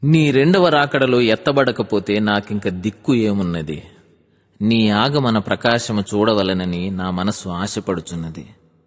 నీ రెండవ రాకడలో ఎత్తబడకపోతే నాకింక దిక్కు ఏమున్నది నీ ఆగమన ప్రకాశము చూడవలనని నా మనస్సు ఆశపడుచున్నది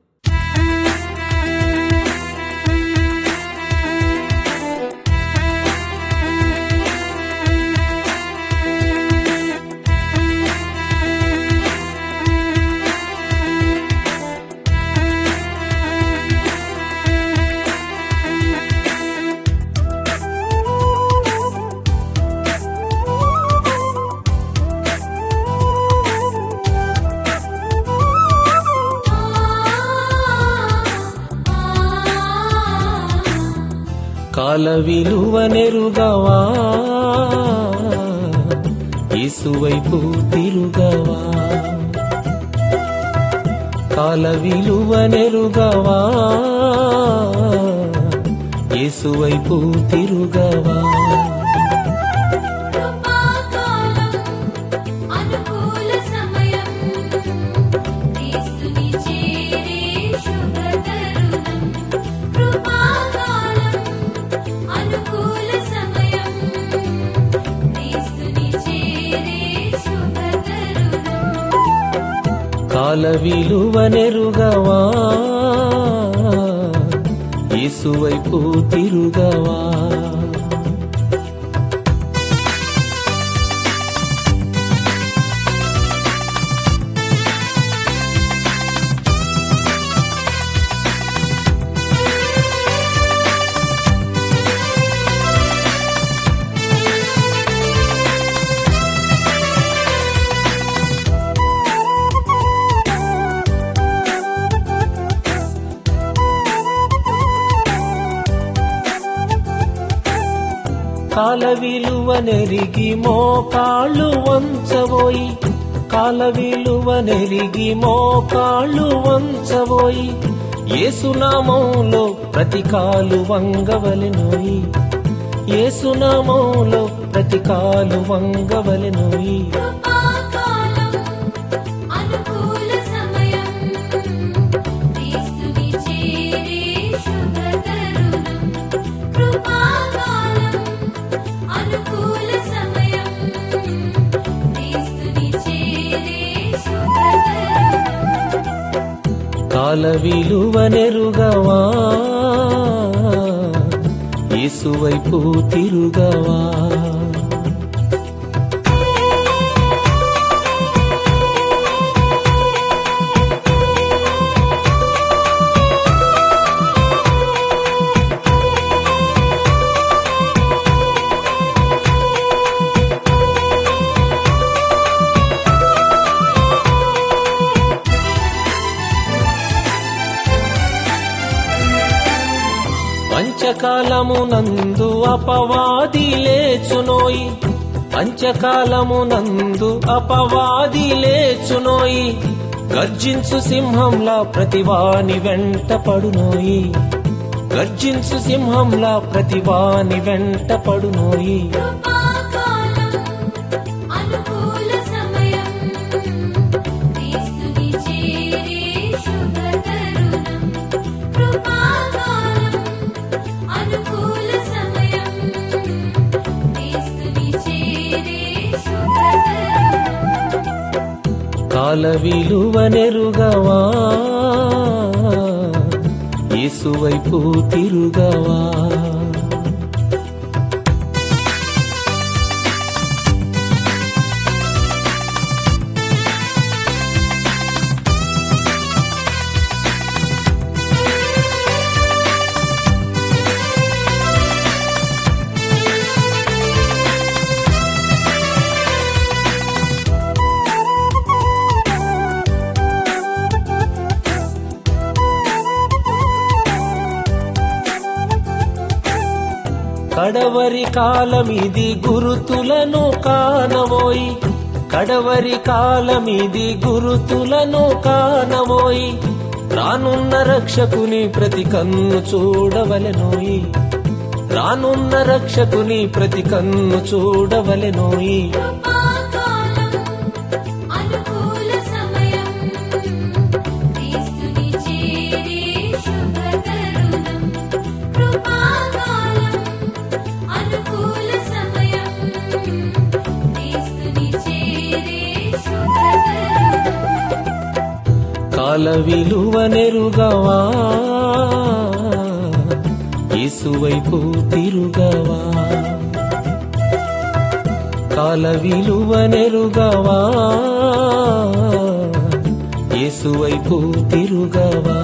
కాల విలువ నెరుగవా ఇసువైపు తిరుగవా కాల విలువ నెరుగవా ఇసువైపు తిరుగవా కృపాకాలం అనుకూల సమయం క్రీస్తుని చేరే శుభతరుణం కృపాకాలం అనుకూల సమయం క్రీస్తుని చేరే శుభతరుణం కాల విలువ నెరుగవా ఇసువైపు తిరుగవా కాల విలువ నెరిగి మోకాళ్ళు వంచబోయి కాల విలువ నెరిగి మోకాళ్ళు వంచబోయి ఏసునామంలో ప్రతి కాలు వంగవలెనోయి ఏసునామంలో ప్రతి కాలు వంగవలెనోయి కృపాకాలం అనుకూల సమయం క్రీస్తుని చేరే శుభతరుణం కృపాకాలం అనుకూల సమయం క్రీస్తుని చేరే శుభతరుణం కాల విలువ నెరుగవా ఇసువైపు తిరుగవా పంచకాలమునందు అపవాది లేచునోయి పంచకాలమునందు అపవాది లేచునోయి గర్జించు సింహంలా ప్రతివాని వెంట పడునోయి గర్జించు సింహంలా ప్రతివాని వెంట పడునోయి కృపాకాలం అనుకూల సమయం క్రీస్తుని చేరే శుభతరుణం కృపాకాలం అనుకూల సమయం క్రీస్తుని చేరే శుభతరుణం కాల విలువ నెరుగవా ఇసువైపు తిరుగవా కడవరి కాలమిది గురుతులను కానవోయి కడవరి కాలమిది గురుతులను కానవోయి రానున్న రక్షకుని ప్రతి కన్ను చూడవలెనోయి రానున్న రక్షకుని ప్రతి కన్ను చూడవలెనోయి కృపాకాలం అనుకూల సమయం క్రీస్తుని చేరే శుభతరుణం కృపాకాలం అనుకూల కాల విలువ నెరుగవా యేసువైపు తిరుగవా కాల విలువ నెరుగవా యేసువైపు తిరుగవా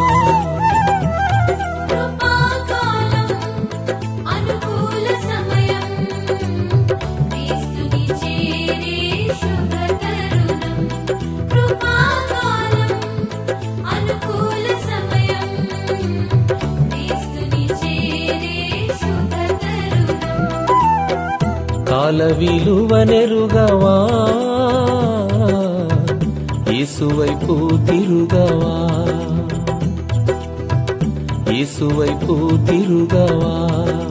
కృపాకాలం అనుకూల సమయం క్రీస్తుని చేరే శుభ తరుణం కృపాకాలం అనుకూల సమయం క్రీస్తుని చేరే శుభ తరుణం కాల విలువ నెరుగవా యేసువైపు తిరుగవా యేసువైపు తిరుగవా